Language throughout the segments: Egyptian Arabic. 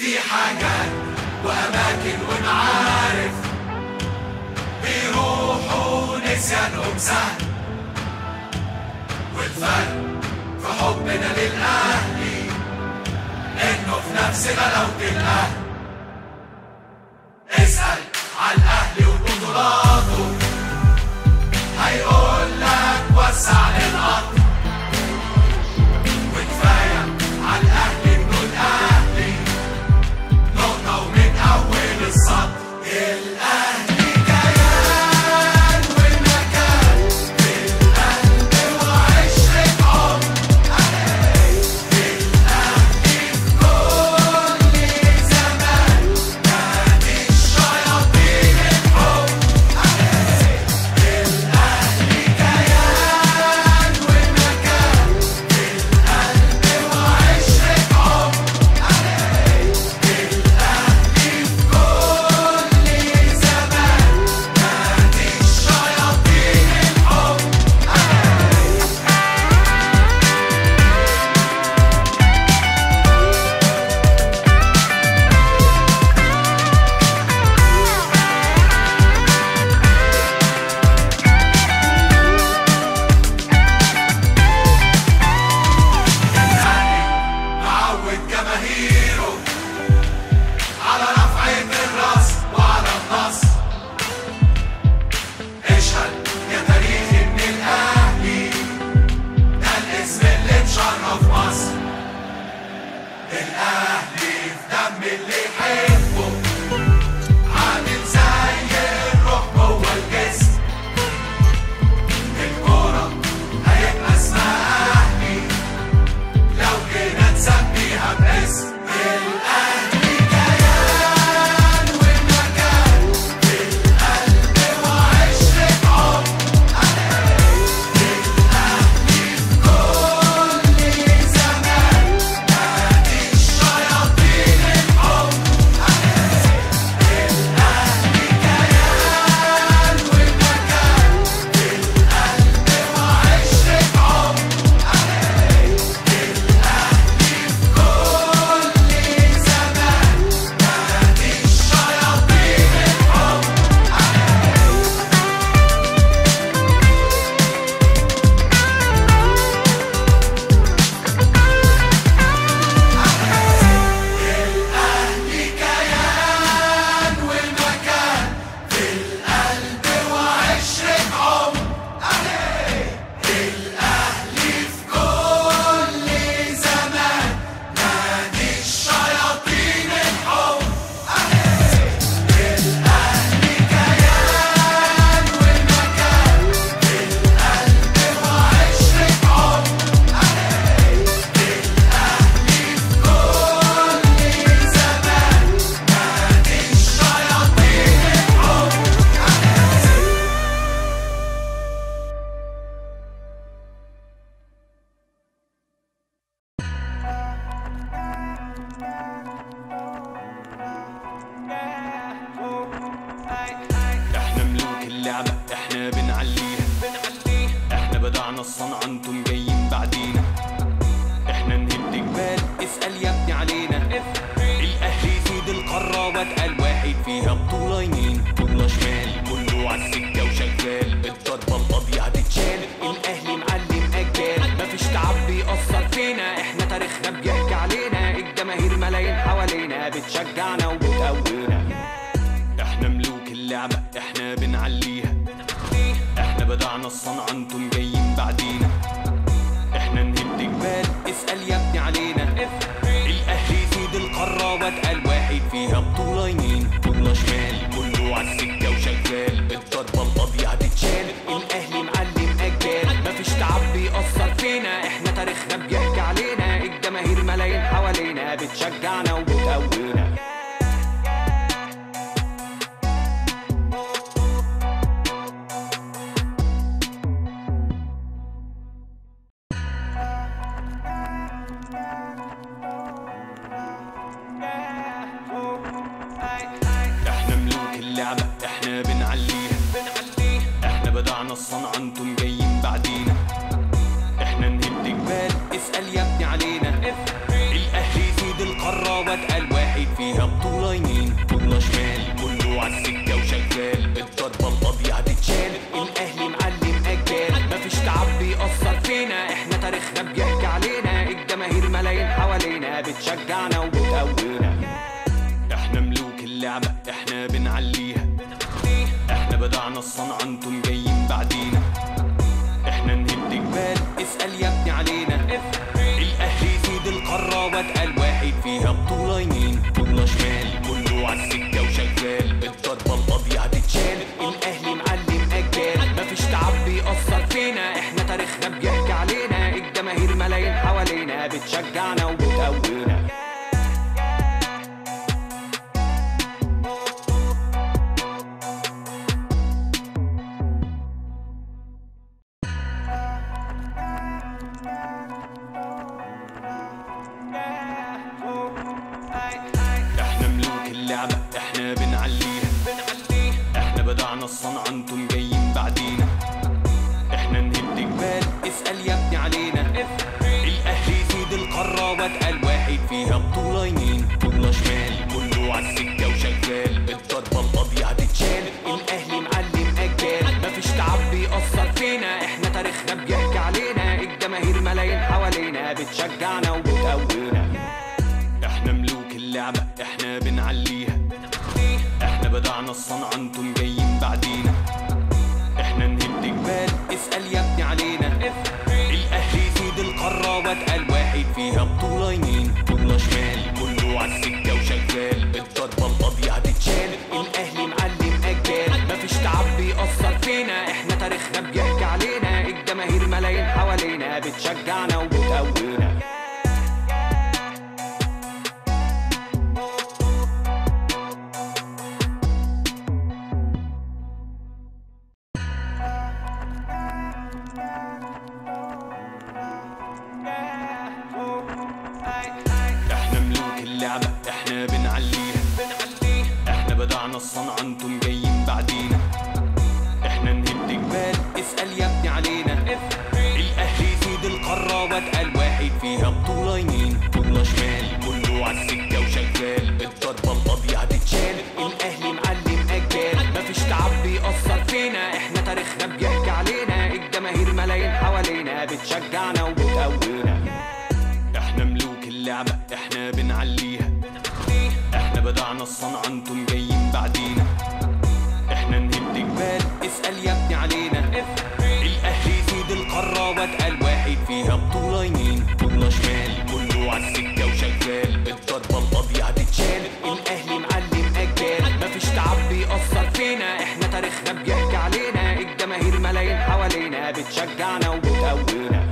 في حاجات وأماكن ومعارف بيروحوا نسيانهم سهل والفرق في حبنا للأهلي إنه في نفس غلاوة الأهل اسأل على الأهلي وبطولاته هيقول لك وسع للقطر وكفاية على الأهلي إنه الأهلي نقطة ومن أول السطر الأهلي كيان ومكان في القلب وعشرة عمر الأهلي في كل زمان نادي الشياطين الحب الأهلي كيان ومكان في القلب وعشرة عمر الأهلي في كل زمان نادي الشياطين الحب الأهلي معود جماهيره على رفعة الراس وعلى النصر اشهد يا تاريخ ان الاهلي ده الاسم اللي مشرف مصر الاهلي في دم اللي يحبه عامل زي الروح جوه الجسم الكورة هيبقى اسمها اهلي لو جينا نسميها باسم الأهلي كيان ومكان في القلب وعشرة عمر الأهلي في كل زمان نادي الشياطين الحب الأهلي كيان ومكان في القلب وعشرة عمر كل زمان نادي الشياطين الحب الأهلي كيان ومكان في القلب وعشرة عمر الأهلي في كل زمان نادي الشياطين الحب الأهلي كيان ومكان في القلب وعشرة عمر الأهلي في كل زمان نادي الشياطين الحب احنا ملوك اللعبة احنا بنعليها احنا بدعنا الصنعة انتم جايين بعدينا احنا نهد جبال اسأل يا ابني علينا الاهلي سيد القارة واتقل واحد فيها بطولة يمين بطولة شمال كله عالسكة وشغال الضربة القاضية هتتشال الاهلي معلم اجيال مفيش تعب بيأثر فينا احنا تاريخنا بيحكي علينا الجماهير ملايين حوالينا بتشجعنا وبتقوينا احنا ملوك اللعبة احنا بنعليها احنا بدعنا الصنعة انتم جايين بعدينا احنا نهد جبال اسأل يا ابني علينا الاهلي سيد القارة واتقل واحد فيها بطولة يمين بطولة شمال كله عالسكة وشغال الضربة القاضية هتتشال الاهلي معلم اجيال مفيش تعب بيأثر فينا احنا تاريخنا بيحكي علينا الجماهير ملايين حوالينا بتشجعنا وبتقوينا احنا ملوك اللعبة احنا بنعليها احنا بدعنا الصنعة انتم جايين بعدينا احنا نهد جبال اسأل يا ابني علينا الاهلي سيد القارة واتقل واحد الواحد فيها بطولة يمين بطولة شمال كله عالسكة وشغال الضربة القاضية هتتشال الأهلي معلم أجيال مفيش تعب بيأثر فينا احنا تاريخنا بيحكي علينا الجماهير ملايين حوالينا بتشجعنا وبتقوينا احنا ملوك اللعبة احنا بنعليها احنا بدعنا الصنعة انتم جايين بعدينا احنا نهد جبال اسأل يا ابني علينا الاهلي سيد القارة واتقل واحد فيها بطولة يمين بطولة شمال كله عالسكة وشغال الضربة القاضية هتتشال الاهلي معلم اجيال مفيش تعب بيأثر فينا احنا تاريخنا بيحكي علينا الجماهير ملايين حوالينا بتشجعنا وبتقوينا احنا ملوك اللعبة احنا بنعليها احنا بدعنا الصنعة انتم جايين بعدينا احنا نهد جبال اسأل يا ابني علينا الاهلي سيد القارة واتقل واحد فيها بطولة يمين بطولة شمال كله عالسكة وشغال الضربة القاضية هتتشال الاهلي معلم اجيال مفيش تعب بيأثر فينا احنا تاريخنا بيحكي علينا الجماهير ملايين حوالينا بتشجعنا وبتقوينا احنا ملوك اللعبة احنا بنعليها احنا بدعنا الصنعة انتم جايين بعدينا احنا نهد جبال اسأل يا ابني علينا الاهلي سيد القارة واتقل واحد فيها بطولة يمين بطولة شمال كله عالسكة وشغال الضربة القاضية هتتشال الاهلي معلم اجيال مفيش تعب بيأثر فينا احنا تاريخنا بيحكي علينا الجماهير ملايين حوالينا بتشجعنا وبتقوينا احنا ملوك اللعبة احنا بنعليها احنا بدعنا الصنعة انتم جايين بعدينا احنا نهد جبال اسأل يا ابني علينا الاهلي سيد القارة واتقل واحد فيها بطولة يمين بطولة شمال كله عالسكة وشغال الضربة القاضية هتتشال الاهلي معلم اجيال مفيش تعب بيأثر فينا احنا تاريخنا بيحكي علينا الجماهير ملايين حوالينا بتشجعنا وبتقوينا احنا ملوك اللعبة احنا بنعليها احنا بدعنا الصنعة انتم جايين بعدينا احنا نهد جبال اسأل يا ابني علينا الاهلي سيد القارة واتقل واحد فيها بطولة يمين بطولة شمال كله عالسكة وشغال الضربة القاضية هتتشال الاهلي معلم اجيال مفيش تعب بيأثر فينا احنا تاريخنا بيحكي علينا الجماهير ملايين حوالينا بتشجعنا وبتقوينا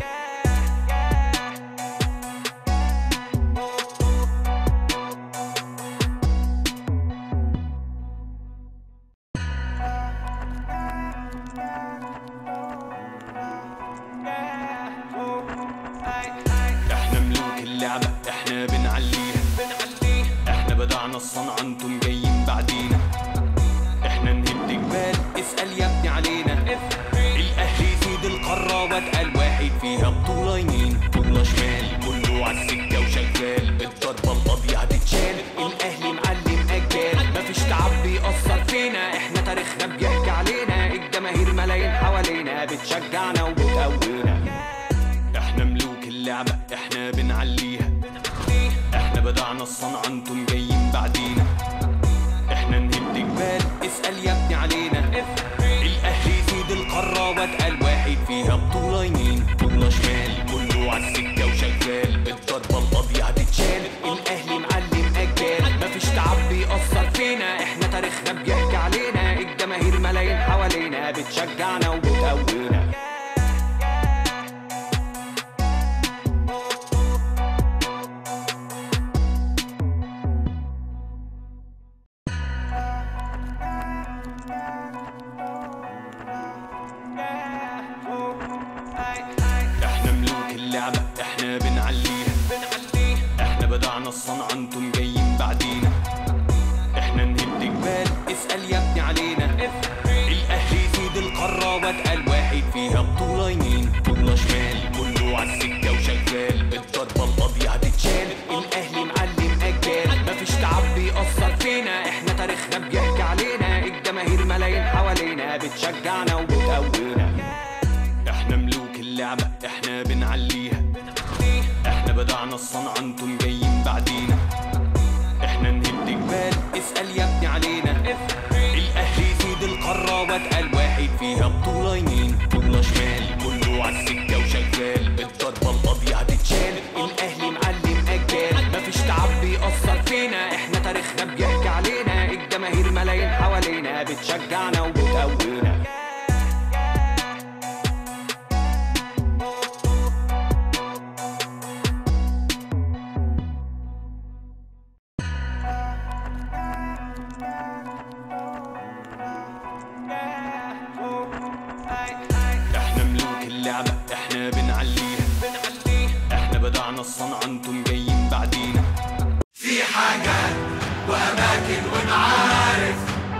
احنا ملوك اللعبة احنا بنعليها احنا بدعنا الصنعة انتم جايين بعدينا احنا نهد جبال اسأل يا ابني علينا الاهلي سيد القارة واتقل واحد فيها بطولة يمين بطولة شمال كله عالسكة وشغال الضربة القاضية هتتشال الاهلي معلم اجيال مفيش تعب بيأثر فينا احنا تاريخنا بيحكي علينا الجماهير ملايين حوالينا بتشجعنا وبتقوينا احنا ملوك اللعبة احنا بنعليها احنا بدعنا الصنعة انتم جايين بعدينا احنا نهد جبال اسأل يا ابني علينا الاهلي سيد القارة واتقل واحد فيها بطولة يمين بطولة شمال كله عالسكة وشغال الضربة القاضية هتتشال الاهلي معلم اجيال مفيش تعب بيأثر فينا احنا تاريخنا بيحكي علينا الجماهير ملايين حوالينا بتشجعنا وبتقوينا احنا ملوك اللعبة احنا بنعليها احنا بدعنا الصنعة انتم جايين بعدينا احنا نهد جبال اسأل يا ابني علينا الاهلي سيد القارة واتقل واحد فيها بطولة يمين بطولة شمال كله عالسكة وشغال الضربة القاضية هتتشال الاهلي معلم اجيال مفيش تعب بتشجعنا وبتقوينا احنا ملوك اللعبة احنا بنعليها احنا بدعنا الصنعة انتم جايين بعدينا احنا نهد جبال اسأل يا ابني علينا الاهلي سيد القارة واتقل واحد فيها بطولة يمين بطولة شمال كله عالسكة وشغال الضربة القاضية هتتشال الاهلي معلم اجيال مفيش تعب بيأثر فينا احنا تاريخنا بيحكي علينا الجماهير ملايين حوالينا بتشجعنا وبتقوينا احنا ملوك اللعبة احنا بنعليها احنا بدعنا الصنعة انتم جايين بعدينا في حاجات وأماكن ونعارف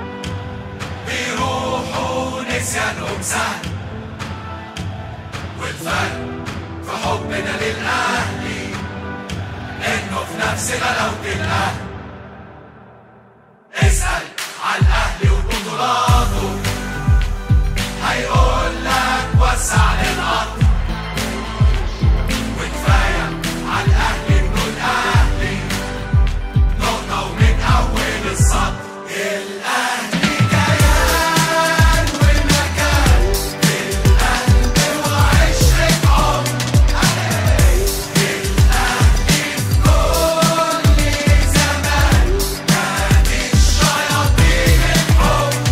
بيروحوا نسيانهم سهل والفرق في حبنا للأهلي إنه في نفس غلاوة الأهل اسأل عن الأهلي وبطولاته هيقول لك وسع للقطر وكفاية على الأهلي إنه الأهلي نقطة ومن أول السطر الأهلي كيان والمكان في القلب وعشرة عمر الأهلي في كل زمان نادي الشياطين الحب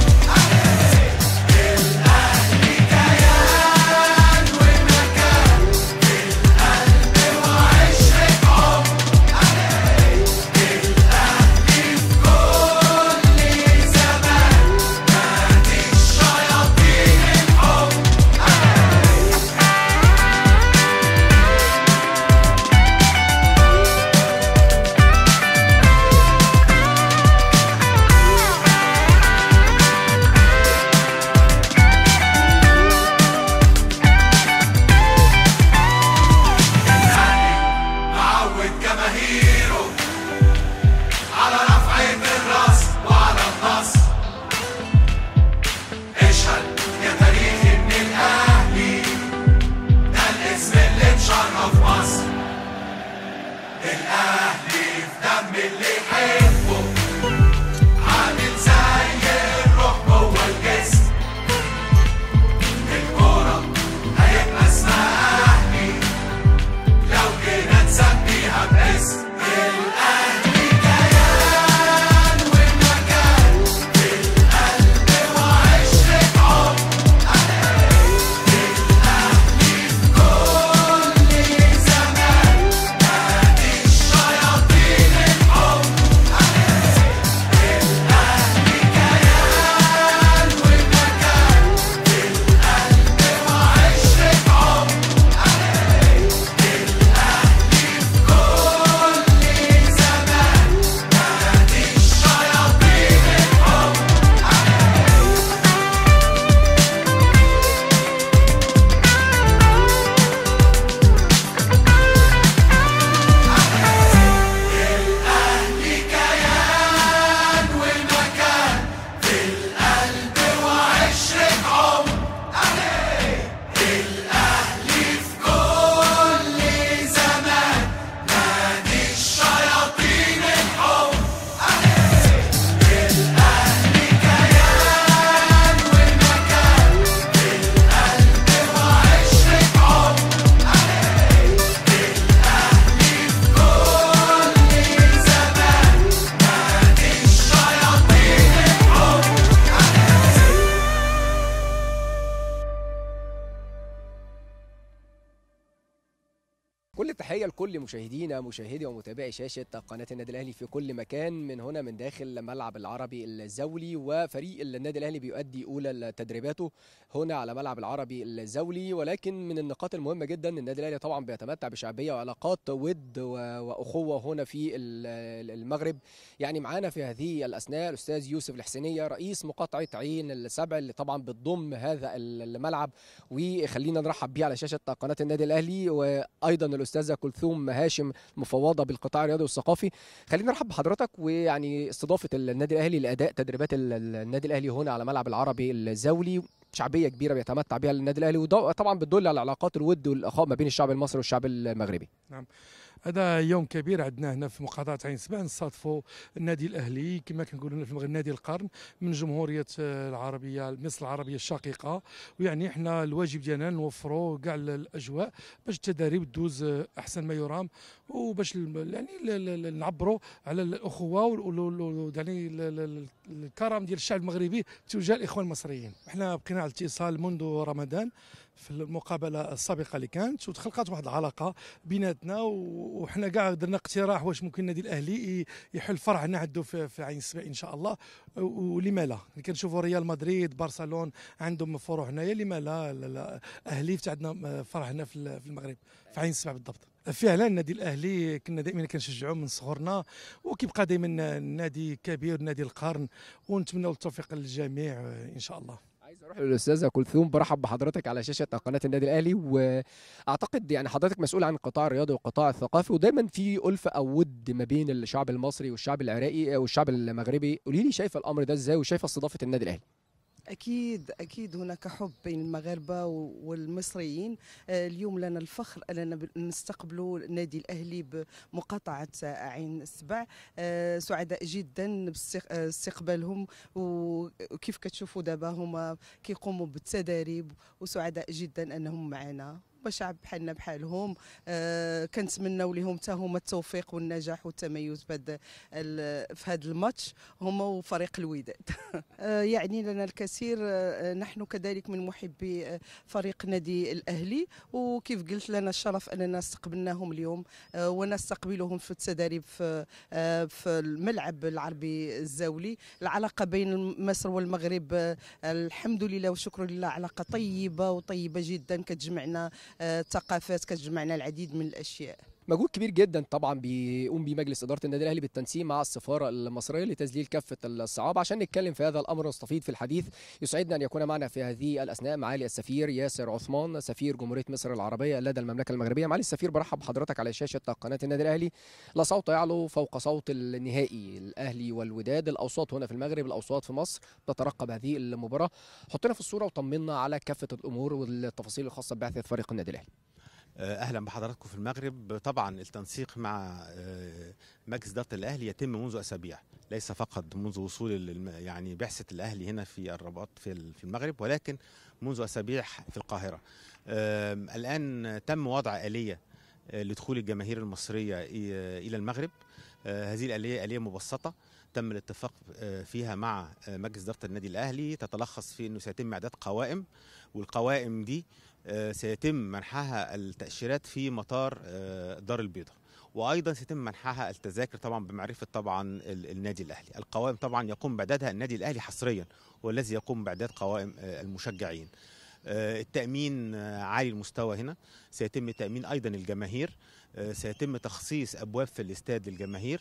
الأهلي كيان والمكان في القلب وعشرة عمر الأهلي في كل زمان نادي الشياطين الحب الأهلي معود جماهيره على رفعة الراس وعلى النصر اشهد يا تاريخ ان الاهلي ده الاسم اللي مشرف مصر الاهلي في دم اللي يحبه عامل زي الروح جوه الجسم الكورة هيبقى اسمها اهلي لو جينا نسميها باسم الأهلي كيان والمكان في القلب وعشرة عمر الأهلي في كل زمان نادي الشياطين الحب الأهلي كيان والمكان في القلب وعشرة عمر كل زمان نادي الشياطين الحب الأهلي كيان والمكان في القلب وعشرة عمر الأهلي في كل زمان نادي الشياطين الحب الأهلي كيان والمكان في القلب وعشرة عمر الأهلي في كل زمان نادي الشياطين الحب كل التحية لكل مشاهدينا مشاهدي ومتابعي شاشة قناة النادي الأهلي في كل مكان من هنا من داخل ملعب العربي الزولي وفريق النادي الأهلي بيؤدي أولى تدريباته هنا على ملعب العربي الزولي ولكن من النقاط المهمة جدا النادي الأهلي طبعا بيتمتع بشعبية وعلاقات ود و- وأخوة هنا في ال- المغرب يعني معانا في هذه الأثناء الأستاذ يوسف الحسينية رئيس مقاطعة عين السبع اللي طبعا بتضم هذا الملعب وخلينا نرحب بيه على شاشة قناة النادي الأهلي وأيضا الأستاذة كلثوم هاشم مفوضه بالقطاع الرياضي والثقافي خلينا نرحب بحضرتك ويعني استضافه النادي الاهلي لاداء تدريبات ال- ال- النادي الاهلي هنا على ملعب العربي الزولي شعبيه كبيره بيتمتع بها النادي الاهلي وده طبعا بتدل على علاقات الود والاخاء ما بين الشعب المصري والشعب المغربي هذا يوم كبير عندنا هنا في مقاطعة عين سبع نصادفوا النادي الأهلي كما كنقولوا في المغرب نادي القرن من جمهورية آه، العربية مصر العربية الشقيقة ويعني احنا الواجب ديالنا نوفروا كاع الأجواء باش التدريب تدوز آه، أحسن ما يرام وباش ال- يعني ل- ل- ل- نعبروا على الأخوة وال- وال- وال- يعني ال- ال- الكرم ديال الشعب المغربي تجاه الإخوان المصريين احنا بقينا على اتصال منذ رمضان في المقابله السابقه اللي كانت وتخلقت واحد العلاقه بيناتنا و- وحنا كاع درنا اقتراح واش ممكن النادي الاهلي ي- يحل فرع هنا عنده في, في عين السبع ان شاء الله و- ولما لا كنشوفوا ريال مدريد برشلون عندهم فروع هنايا لما لا, لا, لا اهلي فتح عندنا فرع هنا في ال- في المغرب في عين السبع بالضبط فعلا النادي الاهلي كنا دائما كنشجعوه من صغرنا وكيبقى دائما نادي كبير نادي القرن ونتمنوا التوفيق للجميع آه، ان شاء الله عايز اروح للاستاذه كلثوم برحب بحضرتك على شاشه قناه النادي الاهلي واعتقد يعني حضرتك مسؤول عن القطاع الرياضي والقطاع الثقافي ودايما في الفه او ود ما بين الشعب المصري والشعب العراقي والشعب المغربي قولي لي شايفه الامر ده ازاي وشايفه استضافه النادي الاهلي أكيد أكيد هناك حب بين المغاربة و- والمصريين آه، اليوم لنا الفخر أننا ب- نستقبلوا النادي الأهلي بمقاطعة عين السبع آه، سعداء جدا باستقبالهم وكيف كتشوفوا دابا هما كيقوموا بالتدريب وسعداء جدا أنهم معنا وشعب بحالنا بحالهم آه كنتمناو لهم حتى هما التوفيق والنجاح والتميز في هذا في هذا الماتش هما وفريق الوداد آه، يعني لنا الكثير آه، نحن كذلك من محبي آه، فريق نادي الأهلي وكيف قلت لنا الشرف أننا استقبلناهم اليوم آه، ونستقبلهم في التدريب في آه، في الملعب العربي الزولي العلاقة بين مصر والمغرب آه، الحمد لله والشكر لله علاقة طيبة وطيبة جدا كتجمعنا آه، ثقافات كتجمعنا العديد من الأشياء مجهود كبير جدا طبعا بيقوم بيه مجلس اداره النادي الاهلي بالتنسيق مع السفاره المصريه لتذليل كافه الصعاب عشان نتكلم في هذا الامر ونستفيد في الحديث يسعدنا ان يكون معنا في هذه الاثناء معالي السفير ياسر عثمان سفير جمهوريه مصر العربيه لدى المملكه المغربيه معالي السفير برحب بحضرتك على شاشه قناه النادي الاهلي لا صوت يعلو فوق صوت النهائي الاهلي والوداد الاوساط هنا في المغرب الاوساط في مصر تترقب هذه المباراه حطنا في الصوره وطمنا على كافه الامور والتفاصيل الخاصه ببعثه فريق النادي الاهلي اهلا بحضراتكم في المغرب طبعا التنسيق مع آه، مجلس اداره الاهلي يتم منذ اسابيع ليس فقط منذ وصول الم- يعني بعثه الاهلي هنا في الرباط في ال- في المغرب ولكن منذ اسابيع في القاهره آم، الان تم وضع اليه آه، لدخول الجماهير المصريه إي- الى المغرب آه، هذه الاليه اليه مبسطه تم الاتفاق آه، فيها مع آه، مجلس اداره النادي الاهلي تتلخص في انه سيتم اعداد قوائم والقوائم دي آه، سيتم منحها التأشيرات في مطار آه، دار البيضاء وايضا سيتم منحها التذاكر طبعا بمعرفه طبعا ال- النادي الاهلي القوائم طبعا يقوم باعدادها النادي الاهلي حصريا والذي يقوم باعداد قوائم آه، المشجعين آه، التامين آه، عالي المستوى هنا سيتم تامين ايضا الجماهير آه، سيتم تخصيص ابواب في الاستاد للجماهير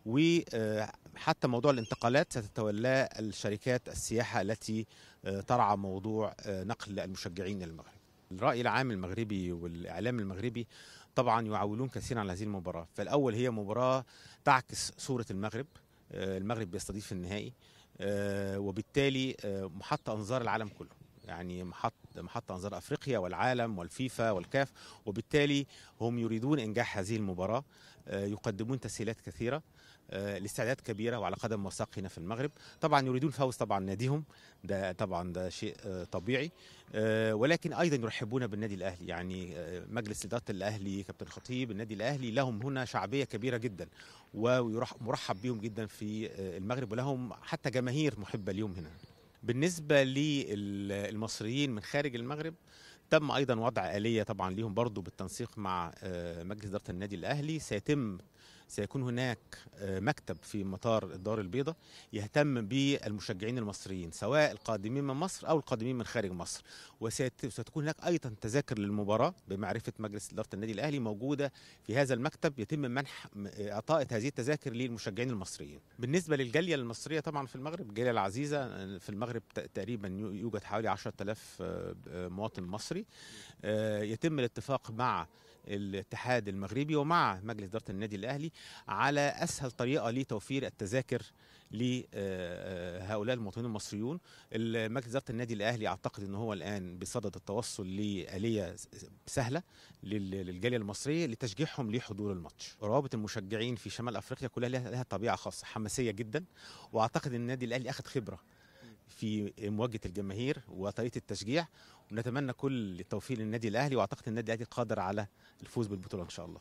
وحتى موضوع الانتقالات ستتولاه الشركات السياحه التي آه، ترعى موضوع آه، نقل المشجعين الى المغرب الرأي العام المغربي والإعلام المغربي طبعا يعولون كثيرا على هذه المباراة فالأول هي مباراة تعكس صورة المغرب آه، المغرب بيستضيف النهائي آه، وبالتالي آه، محط أنظار العالم كله يعني محط محط أنظار أفريقيا والعالم والفيفا والكاف وبالتالي هم يريدون إنجاح هذه المباراة آه، يقدمون تسهيلات كثيرة آه، الاستعداد كبيرة وعلى قدم وساق هنا في المغرب طبعا يريدون فوز طبعا ناديهم ده طبعا ده شيء آه، طبيعي آه، ولكن ايضا يرحبون بالنادي الاهلي يعني آه، مجلس اداره الاهلي كابتن خطيب النادي الاهلي لهم هنا شعبيه كبيره جدا ومرحب بهم جدا في آه، المغرب ولهم حتى جماهير محبه اليوم هنا بالنسبه للمصريين من خارج المغرب تم ايضا وضع اليه طبعا ليهم برضو بالتنسيق مع آه، مجلس اداره النادي الاهلي سيتم سيكون هناك آه، مكتب في مطار الدار البيضاء يهتم بالمشجعين المصريين سواء القادمين من مصر او القادمين من خارج مصر وستكون هناك ايضا تذاكر للمباراه بمعرفه مجلس اداره النادي الاهلي موجوده في هذا المكتب يتم منح م- اعطاء هذه التذاكر للمشجعين المصريين بالنسبه للجاليه المصريه طبعا في المغرب الجاليه العزيزه آه، في المغرب ت- تقريبا يو- يوجد حوالي 10000 آه، آه، مواطن مصري آه، يتم الاتفاق مع الاتحاد المغربي ومع مجلس اداره النادي الاهلي على اسهل طريقه لتوفير التذاكر لهؤلاء المواطنين المصريون مجلس اداره النادي الاهلي اعتقد ان هو الان بصدد التوصل لاليه سهله لل- للجاليه المصريه لتشجيعهم لحضور الماتش روابط المشجعين في شمال افريقيا كلها لها لها طبيعه خاصه حماسيه جدا واعتقد ان النادي الاهلي اخذ خبره في مواجهه الجماهير وطريقه التشجيع ونتمنى كل التوفيق للنادي الاهلي واعتقد ان النادي الاهلي قادر على الفوز بالبطوله ان شاء الله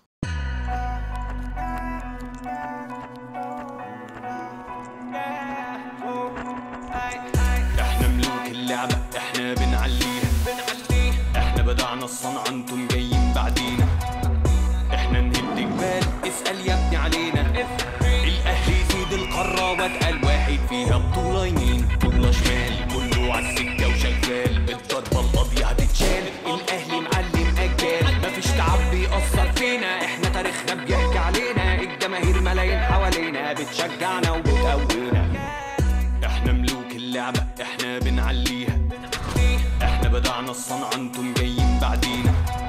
احنا ملوك اللعبة احنا بنعليها احنا بدعنا الصنعة انتم جايين بعدينا احنا نهد جبال اسأل يا ابني علينا الاهلي يفيد القارة واتقل واحد فيها بطولة يمين بطولة شمال كله عالسكة وشغال الضربة القاضية هتتشال الاهلي معلم اجيال مفيش تعب بيأثر فينا احنا تاريخنا بيحكي علينا الجماهير ملايين حوالينا بتشجعنا وبتقوينا احنا ملوك اللعبة احنا بنعليها احنا بدعنا الصنعة انتم جايين بعدينا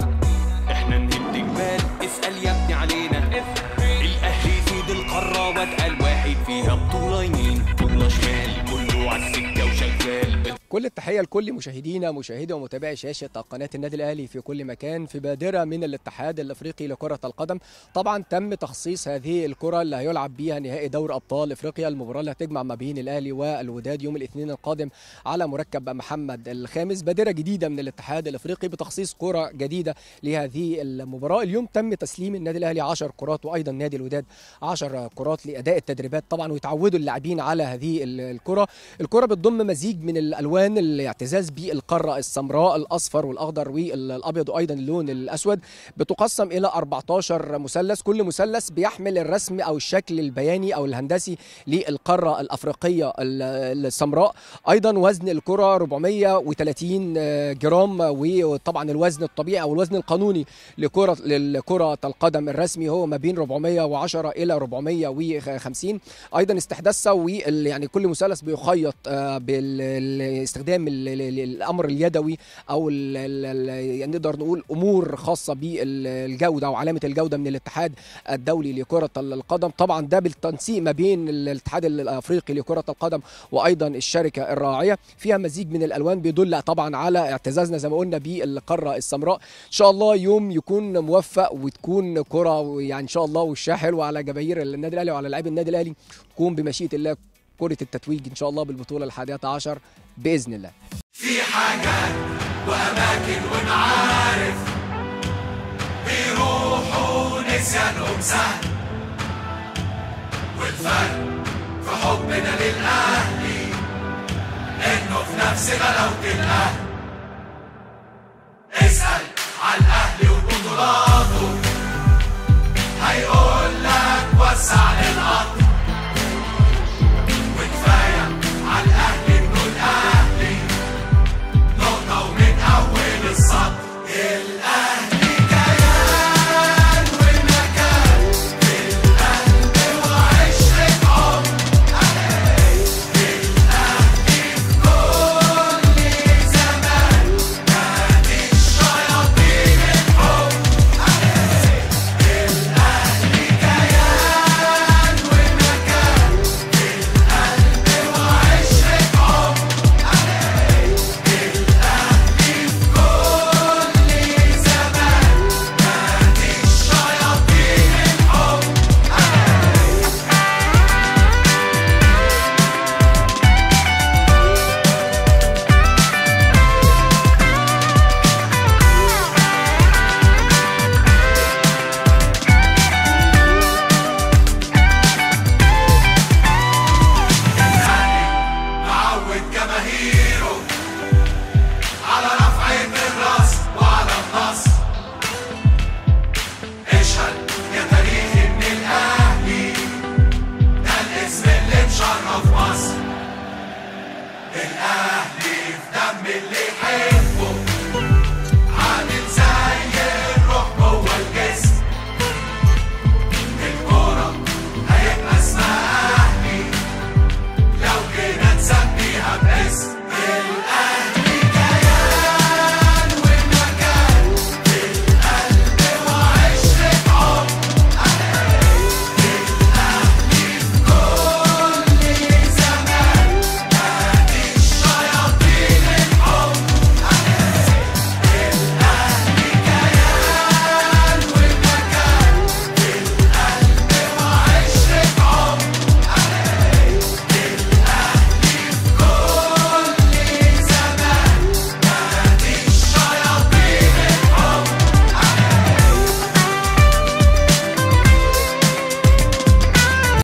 احنا نهد جبال اسأل يا ابني علينا الاهلي يفيد القارة واتقل واحد فيها بطولة يمين بطولة شمال كله عالسكة وشغال كل التحية لكل مشاهدينا مشاهدي ومتابعي شاشة قناة النادي الأهلي في كل مكان في بادرة من الاتحاد الأفريقي لكرة القدم طبعا تم تخصيص هذه الكرة اللي هيلعب بيها نهائي دوري أبطال أفريقيا المباراة اللي هتجمع ما بين الأهلي والوداد يوم الاثنين القادم على مركب محمد الخامس بادرة جديدة من الاتحاد الأفريقي بتخصيص كرة جديدة لهذه المباراة اليوم تم تسليم النادي الأهلي 10 كرات وأيضا نادي الوداد 10 كرات لأداء التدريبات طبعا ويتعودوا اللاعبين على هذه الكرة الكرة بتضم مزيج من الالوان الاعتزاز بالقاره السمراء الاصفر والاخضر والابيض وايضا اللون الاسود بتقسم الى 14 مثلث كل مثلث بيحمل الرسم او الشكل البياني او الهندسي للقاره الافريقيه ال- السمراء ايضا وزن الكره 430 جرام وطبعا الوزن الطبيعي او الوزن القانوني لكره للكره القدم الرسمي هو ما بين 410 الى 450 ايضا استحداثها وال- يعني كل مثلث بيخيط آه، باستخدام ال- ال- الامر اليدوي او ال- ال- ال- يعني نقدر نقول امور خاصه بالجوده او علامه الجوده من الاتحاد الدولي لكره القدم طبعا ده بالتنسيق ما بين الاتحاد الافريقي لكره القدم وايضا الشركه الراعيه فيها مزيج من الالوان بيدل طبعا على اعتزازنا زي ما قلنا بالقاره السمراء ان شاء الله يوم يكون موفق وتكون كره يعني ان شاء الله وشها حلو على جماهير النادي الاهلي وعلى لاعبي النادي الاهلي تكون بمشيئه الله كره التتويج ان شاء الله بالبطوله الحادية عشر باذن الله في حاجات وأماكن ونعارف بيروحوا نسيانهم سهل والفرق في حبنا للأهلي إنه في نفس غلاوة الأهل